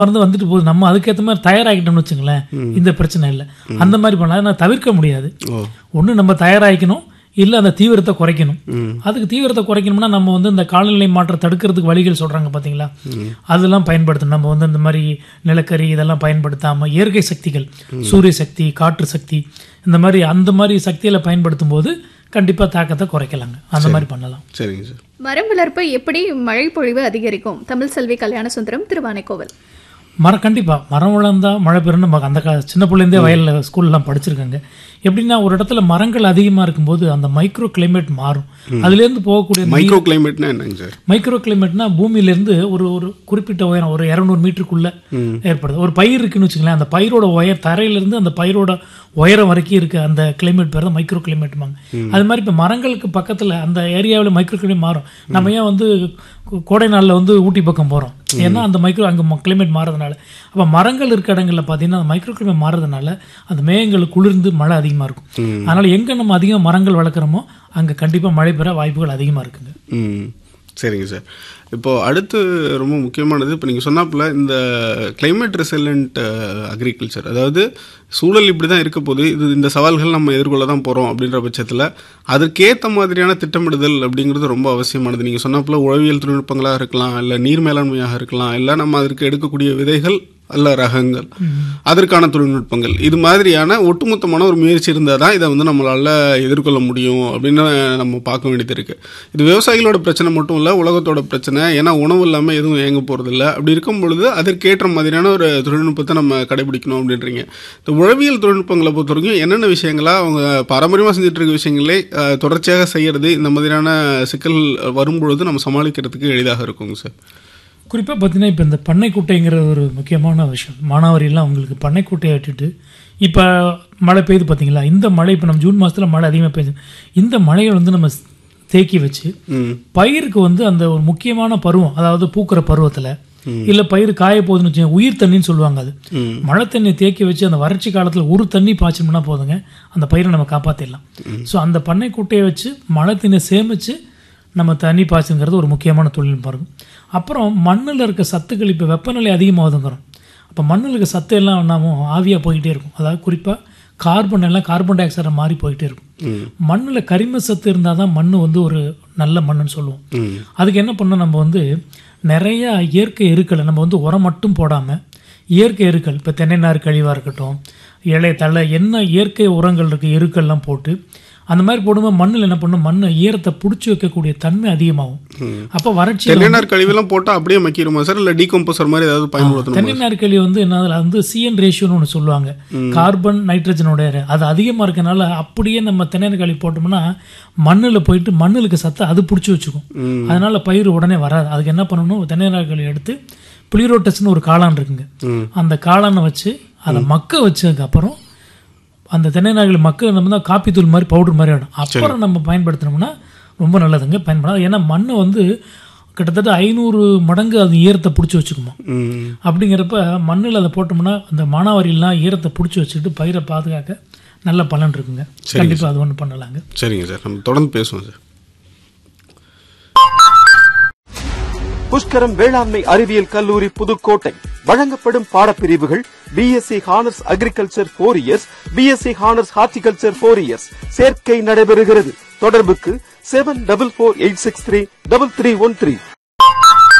மருந்து வந்துட்டு போகுது நம்ம அதுக்கேற்ற மாதிரி தயாராகிட்டோம்னு வச்சுங்களேன் இந்த பிரச்சனை இல்லை அந்த மாதிரி பண்ணலாம் நான் தவிர்க்க முடியாது ஓ ஒன்று நம்ம தயாராகிக்கணும் இல்லை அந்த தீவிரத்தை குறைக்கணும் அதுக்கு தீவிரத்தை குறைக்கணும்னா நம்ம வந்து இந்த காலநிலை மாற்றம் தடுக்கிறதுக்கு வழிகள் சொல்கிறாங்க பார்த்தீங்களா அதெல்லாம் பயன்படுத்தணும் நம்ம வந்து இந்த மாதிரி நிலக்கரி இதெல்லாம் பயன்படுத்தாமல் இயற்கை சக்திகள் சூரிய சக்தி காற்று சக்தி இந்த மாதிரி அந்த மாதிரி சக்திகளை பயன்படுத்தும் போது கண்டிப்பாக தாக்கத்தை குறைக்கலாங்க அந்த மாதிரி பண்ணலாம் சரிங்க சார் மரம் வளர்ப்பு எப்படி மழை பொழிவு அதிகரிக்கும் தமிழ் செல்வி கல்யாண சுந்தரம் திருவானைக்கோவல் மரம் கண்டிப்பா மரம் வளர்ந்தா மழை பெறும்னு நம்ம அந்த கா சின்ன பிள்ளைந்தே வயல்ல ஸ்கூல்லாம் படிச்சிருக்காங்க எப்படின்னா ஒரு இடத்துல மரங்கள் அதிகமா இருக்கும்போது அந்த மைக்ரோ கிளைமேட் மாறும் அதுலேருந்து போகக்கூடிய நீர் மைக்ரோ கிளைமேட்னா என்னங்க சார் மைக்ரோ கிளைமேட்னா பூமியிலேருந்து ஒரு ஒரு குறிப்பிட்ட உயரம் ஒரு இரநூறு மீட்டருக்குள்ள ஏற்படுது ஒரு பயிர் இருக்குன்னு வச்சுங்களேன் அந்த பயிரோட உயர் தரையிலேருந்து அந்த பயிரோட உயரம் வரைக்கும் இருக்க அந்த கிளைமேட் பேர் தான் மைக்ரோ கிளைமேட்மாங்க அது மாதிரி இப்போ மரங்களுக்கு பக்கத்தில் அந்த ஏரியாவில் மைக்ரோ கிளைமேட் மாறும் நம்ம ஏன் வந்து கோ- கோடை நாளில் வந்து ஊட்டி பக்கம் போகிறோம் ஏன்னா அந்த மைக்ரோ அங்கே கிளைமேட் மாறதுனால அப்போ மரங்கள் இருக்க இடங்களில் பார்த்தீங்கன்னா அந்த மைக்ரோ கிளைமேட் மாறதுனால அந்த மேகங்கள் குளிர்ந்து மழை அதிகமாக இருக்கும் அதனால் எங்கே நம்ம அதிகமாக மரங்கள் வளர்க்குறோமோ அங்கே கண்டிப்பாக மழை பெற வாய்ப்புகள் அதிகமாக இருக்குங்க ம் சரிங்க சார் இப்போ அடுத்து ரொம்ப முக்கியமானது இப்போ நீங்கள் சொன்னாப்புல இந்த climate ரெசிலண்ட் அக்ரிகல்ச்சர் அதாவது சூழல் இப்படி தான் இருக்க போகுது இது இந்த சவால்கள் நம்ம எதிர்கொள்ள தான் போகிறோம் அப்படின்ற பட்சத்தில் அதற்கேற்ற மாதிரியான திட்டமிடுதல் அப்படிங்கிறது ரொம்ப அவசியமானது நீங்கள் சொன்னாப்புல உழவியல் தொழில்நுட்பங்களாக இருக்கலாம் இல்லை நீர் மேலாண்மையாக இருக்கலாம் இல்லை நம்ம அதற்கு எடுக்கக்கூடிய விதைகள் அல்ல ரகங்கள் அதற்கான தொழில்நுட்பங்கள் இது மாதிரியான ஒட்டுமொத்தமான ஒரு முயற்சி இருந்தால் தான் இதை வந்து நம்மளால எதிர்கொள்ள முடியும் அப்படின்னு நம்ம பார்க்க வேண்டியது இருக்கு இது விவசாயிகளோட பிரச்சனை மட்டும் இல்லை உலகத்தோட பிரச்சனை ஏன்னா உணவு இல்லாமல் எதுவும் இயங்க போகிறதில்ல அப்படி இருக்கும் பொழுது அதற்கேற்ற மாதிரியான ஒரு தொழில்நுட்பத்தை நம்ம கடைபிடிக்கணும் அப்படின்றீங்க இந்த உழவியல் தொழில்நுட்பங்களை பொறுத்த வரைக்கும் என்னென்ன விஷயங்களா அவங்க பாரம்பரியமாக செஞ்சுட்டு இருக்க விஷயங்களே அஹ், தொடர்ச்சியாக செய்யறது இந்த மாதிரியான சிக்கல் வரும்பொழுது நம்ம சமாளிக்கிறதுக்கு எளிதாக இருக்குங்க சார் குறிப்பாக பார்த்தீங்கன்னா இப்போ இந்த பண்ணைக்குட்டைங்கிற ஒரு முக்கியமான விஷயம் மானாவாரியெல்லாம் அவங்களுக்கு பண்ணைக்குட்டையை விட்டுட்டு இப்போ மழை பெய்யுது பார்த்தீங்களா இந்த மழை இப்போ நம்ம ஜூன் மாதத்தில் மழை அதிகமாக பெய்யுது இந்த மழையை வந்து நம்ம தேக்கி வச்சு ம் பயிருக்கு வந்து அந்த ஒரு முக்கியமான பருவம் அதாவது பூக்கிற பருவத்தில் இல்லை பயிர் காய போகுதுன்னு வச்சுக்கோங்க உயிர் தண்ணின்னு சொல்லுவாங்க அது மழை தண்ணி தேக்கி வச்சு அந்த வறட்சி காலத்தில் ஒரு தண்ணி பாய்ச்சோம்னா போதுங்க அந்த பயிரை நம்ம காப்பாற்றிடலாம் ஸோ அந்த பண்ணைக்குட்டையை வச்சு மழை தண்ணியை சேமித்து நம்ம தண்ணி பாய்ச்சுங்கிறது ஒரு முக்கியமான தொழில்நுட்பம் இருக்கும் அப்புறம் மண்ணில் இருக்க சத்துக்கள் இப்போ வெப்பநிலை அதிகமாகுதுங்கிறோம் அப்போ மண்ணில் இருக்க சத்து எல்லாம் நாமும் ஆவியாக போயிட்டே இருக்கும் அதாவது குறிப்பாக கார்பன் எல்லாம் கார்பன் டை ஆக்சைடை மாறி போயிட்டே இருக்கும் மண்ணில் கரிம சத்து இருந்தால் தான் மண் வந்து ஒரு நல்ல மண்ணுன்னு சொல்லுவோம் அதுக்கு என்ன பண்ணணும் நம்ம வந்து நிறைய இயற்கை எருக்களை நம்ம வந்து உரம் மட்டும் போடாமல் இயற்கை எருக்கள் இப்போ தென்னை நார் கழிவாக இருக்கட்டும் இலை தழை என்ன இயற்கை உரங்கள் இருக்குது எருக்கள்லாம் போட்டு அந்த மாதிரி போடும்போது மண்ணில் என்ன பண்ணும் மண்ணை ஈரத்தை பிடிச்சி வைக்கக்கூடிய தன்மை அதிகமாகும் அப்போ வறட்சி தென்னைநார் கழிவெல்லாம் போட்டால் அப்படியே மக்கிருமா சார் இல்லை டீகம்போசர் மாதிரி ஏதாவது பயன்படுத்தணும் தென்னை நாற்களி வந்து என்ன அதுல வந்து சிஎன் ரேஷியோன்னு ஒன்று சொல்லுவாங்க கார்பன் நைட்ரஜனோட அது அதிகமாக இருக்கனால அப்படியே நம்ம தென்னை நாற்களி போட்டோம்னா மண்ணில் போயிட்டு மண்ணுக்கு சத்தை அது பிடிச்சி வச்சுக்கும் அதனால பயிர் உடனே வராது அதுக்கு என்ன பண்ணணும் தென்னை நாற்களி எடுத்து புளிரோட்டஸ்னு ஒரு காளான் இருக்குங்க அந்த காளானை வச்சு அதை மக்க வச்சதுக்கு அப்புறம் அந்த தென்னை நாய்கள் மக்கள் நம்ம தான் காப்பி தூள் மாதிரி பவுடர் மாதிரி ஆகிடும் அப்புறம் நம்ம பயன்படுத்தினோம்னா ரொம்ப நல்லதுங்க பயன்படாது ஏன்னா மண்ணை வந்து கிட்டத்தட்ட ஐநூறு மடங்கு அது ஈரத்தை பிடிச்சி வச்சுக்குமா ம் அப்படிங்கிறப்ப மண்ணில் அதை போட்டோம்னா அந்த மானாவாரியெல்லாம் ஈரத்தை பிடிச்சி வச்சுட்டு பயிரை பாதுகாக்க நல்ல பலன் இருக்குங்க கண்டிப்பாக அது ஒன்று பண்ணலாங்க சரிங்க சார் நம்ம தொடர்ந்து பேசுவோம் சார் புஷ்கரம் வேளாண்மை அறிவியல் கல்லூரி புதுக்கோட்டை வழங்கப்படும் பாடப்பிரிவுகள் BSc honours agriculture four years BSc honours horticulture four years சேர்க்கை நடைபெறுகிறது தொடர்புக்கு seven double four eight six three double three one three